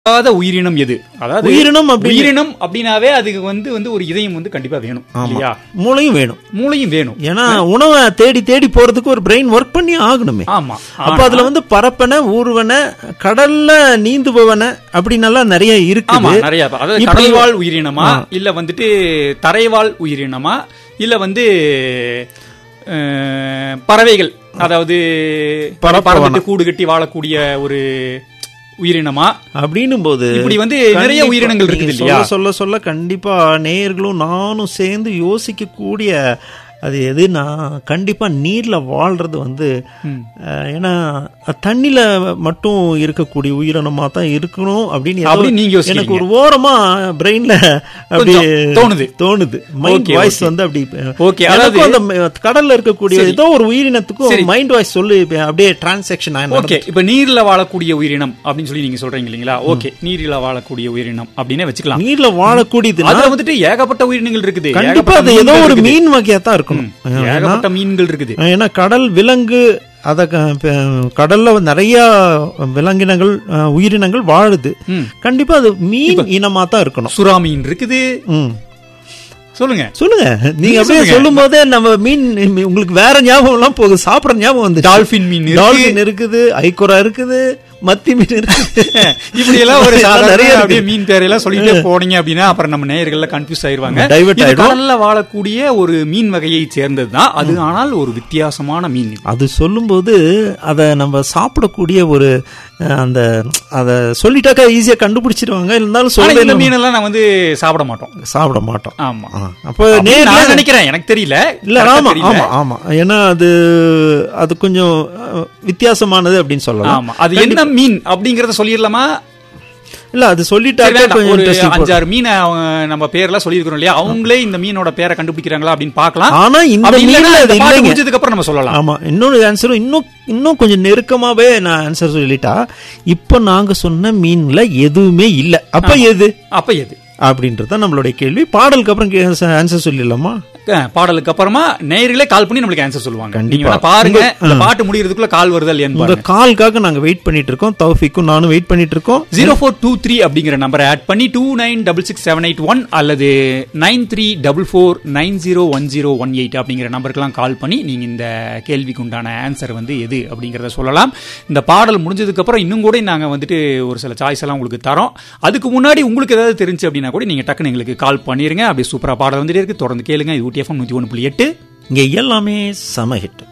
இல்லாத உயிரினம் எது அதாவது உயிரினம் அப்படின்னு- உயிரினம் அப்படின்னாவே அதுக்கு வந்து வந்து ஒரு இதயம் வந்து கண்டிப்பா வேணும் இல்லையா மூளையும் வேணும் மூளையும் வேணும் ஏன்னா உணவை தேடி தேடி போறதுக்கு ஒரு பிரெயின் ஒர்க் பண்ணி ஆகணுமே ஆமா அப்ப அதுல வந்து பரப்பன ஊர்வன கடல்ல நீந்துபவன அப்படின்னெல்லாம் நிறைய ஆமா இருக்குது நிறைய அதாவது இப்படி- கடல்வாழ் உயிரினமா இல்ல வந்துட்டு தரைவாழ் உயிரினமா இல்ல வந்து அஹ், பறவைகள் அதாவது பரப்பவன. பறந்துட்டு கூடு கட்டி வாழக்கூடிய ஒரு உயிரினமா அப்படின்னும் போது இப்படி வந்து நிறைய கண்டிப்பா உயிரினங்கள் நீங்க இருக்குது இல்லையா சொல்ல சொல்ல சொல்ல கண்டிப்பா நேயர்களும் நானும் சேர்ந்து யோசிக்க கூடிய அது எதுனா கண்டிப்பா நீர்ல வாழ்றது வந்து அஹ், ஏன்னா தண்ணில மட்டும் இருக்கக்கூடிய உயிரினமா தான் இருக்கணும் அப்படின்னு ஏதோ அப்படி நீங்க யோசிக்கிறீங்க. எனக்கு ஒரு ஓரமா பிரெயின்ல அப்படி கொஞ்சம் தோணுது. தோணுது மைண்ட் Okay, வாய்ஸ் okay. வந்து அப்படி Okay, எனக்கும் அதாவது- அந்த ம- கடல்ல இருக்கக்கூடிய சரி. ஏதோ ஒரு உயிரினத்துக்கும் சரி. மைண்ட் வாய்ஸ் சொல்லி அப்படியே டிரான்சாக்ஷன் ஓகே இப்ப நீர்ல வாழக்கூடிய உயிரினம் அப்படின்னு சொல்லி நீங்க சொல்றீங்க இல்லீங்களா ஓகே நீரில வாழக்கூடிய உயிரினம் அப்படின்னே வச்சுக்கலாம் நீர்ல வாழக்கூடியதுன்னா அதுல வந்துட்டு ஏகப்பட்ட உயிரினங்கள் இருக்குது கண்டிப்பா ஏகப்பட்ட அது ஏதோ மீன்கள் ஒரு இருக்குது. மீன் வகையா தான் இருக்கணும் ம், ஏகப்பட்ட மீன்கள் இருக்குது ஏன்னா கடல் விலங்கு அத க- ப- கடல்ல வந்து நிறைய விலங்கினங்கள் அஹ், உயிரினங்கள் வாழுது ம். கண்டிப்பா அது மீன் இனமா தான் இருக்கணும் சுறா மீன் இருக்குது ம். சொல்லுங்க சொல்லுங்க நீங்க அப்படியே சொல்லுங்க. சொல்லும் போதே நம்ம மீன் உங்களுக்கு வேற ஞாபகம் எல்லாம் போகுது சாப்பிடுற ஞாபகம் வந்து டால்பின் மீன் இருக்கு. டால்பின் இருக்குது ஐகோரா இருக்குது மத்தி மீன் இருக்குது இப்படி எல்லாம் ஒரு இதெல்லாம் சாதாரண நிறைய அப்படியே இருக்கு. மீன் பேரெல்லாம் சொல்லிட்டே போனீங்க அப்படின்னா அப்புறம் நம்ம நேயர்கள்ல கன்ஃபியூஸ் ஆயிருவாங்க Divert இது ஆயிடும். கடல்ல வாழக்கூடிய ஒரு மீன் வகையை சேர்ந்ததுதான் அது ஆனால் ஒரு வித்தியாசமான மீன் இது. அது சொல்லும்போது அதை நம்ம சாப்பிடக்கூடிய ஒரு அஹ், அந்த அதை சொல்லிட்டாக்கா ஈஸியா கண்டுபிடிச்சிருவாங்க இருந்தாலும் ஆனா இந்த சொல்ல மீனெல்லாம் நான் வந்து சாப்பிட மாட்டோம் சாப்பிட மாட்டோம் ஆமா ஆ, அப்போ அப்படின்னு நேர்ல நான் நினைக்கிறேன் எனக்கு தெரியல இல்ல correct ஆ ஆமா தெரியல. ஆமா ஆமா ஏன்னா அது அது கொஞ்சம் அஹ், வித்தியாசமானது அப்படின்னு சொல்லலாம் ஆமா அது என்ன மீன் அப்படிங்கறத சொல்லிடலாமா இல்ல அது சரி, சொல்லிட்டாக்க வேண்டாம். கொஞ்சம் ஒரு interesting போடும். அஞ்சாறு மீனை அவங்க நம்ம பேர்லாம் சொல்லியிருக்கிறோம் இல்லையா அவங்களே இந்த மீனோட பேரை கண்டுபிடிக்கிறாங்களா அப்படின்னு பார்க்கலாம் ஆனா இந்த அப்படி இல்லைன்னா மீன்ல இந்த அது பாட்டு இல்லைங்க முடிஞ்சதுக்கு அப்புறம் நம்ம சொல்லலாம் ஆமா இன்னொரு ஆன்சரும் இன்னும் இன்னும் கொஞ்சம் நெருக்கமாவே நான் ஆன்சர் சொல்லிட்டா இப்போ நாங்க சொன்ன மீன்ல எதுவுமே இல்ல அப்ப எது அப்ப எது அப்படின்றது தான் நம்மளுடைய கேள்வி பாடலுக்கு அப்புறம் ஆன்சர் சொல்லிடலாமா அஹ், பாடலுக்கு அப்புறமா நேயர்களே கால் பண்ணி நம்மளுக்கு ஆன்சர் சொல்லுவாங்க கண்டிப்பா. நீங்க வேணா பாருங்க இந்த பாட்டு முடியறதுக்குள்ள கால் வருதா இல்லையான்னு உங்க பாருங்க கால்காக நாங்க வெயிட் பண்ணிட்டு இருக்கோம் தௌஃபிக்கும் நானும் வெயிட் பண்ணிட்டு இருக்கோம் ஜீரோ ஃபோர் டூ த்ரீ அப்படிங்கிற நம்பரை ஆட் பண்ணி two nine double six seven eight one அல்லது nine three double four nine zero one zero one eight அப்படிங்கிற நம்பருக்கெல்லாம் கால் பண்ணி நீங்க இந்த கேள்விக்கு உண்டான ஆன்சர் வந்து எது அப்படிங்கறத சொல்லலாம் இந்த பாடல் முடிஞ்சதுக்கு அப்புறம் இன்னும் கூட நாங்க வந்துட்டு ஒரு சில சாய்ஸ் எல்லாம் உங்களுக்கு தரோம் அதுக்கு முன்னாடி உங்களுக்கு ஏதாவது தெரிஞ்சு அப்படின்னா கூட நீங்க டக்குன்னு எங்களுக்கு கால் பண்ணிருங்க அப்படியே சூப்பரா பாடல் வந்துட்டே இருக்கு தொடர்ந்து கேளுங்க இது ஊட்டி எஃப்எம் நூத்தி ஒன்று புள்ளி எட்டு இங்க எல்லாமே சம ஹிட்